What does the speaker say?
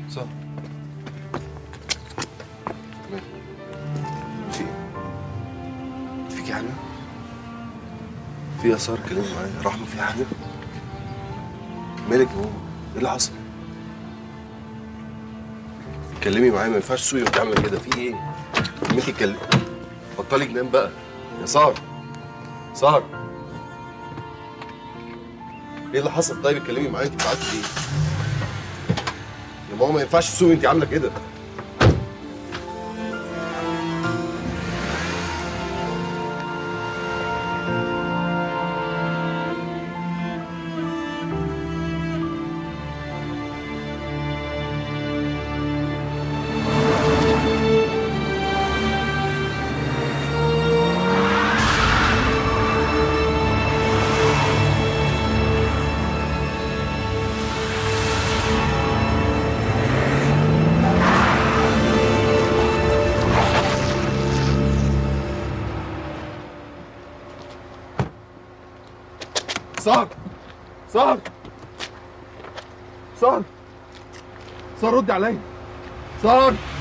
صح مالك؟ في ايه؟ فيكي حاجة؟ في آثار كلمة معايا رحمة في حاجة؟ مالك يا ماما؟ ايه اللي حصل؟ اتكلمي معايا ما ينفعش تسوقي وانت عاملة كده في ايه؟ لما انت اتكلمي بطلي جنان بقى يا سهر سهر ايه اللي حصل طيب اتكلمي معايا انت بتعيطي ليه؟ يا ماما ما ينفعش تسوقي انت عاملة كده سهر سهر سهر سهر ردي عليا سهر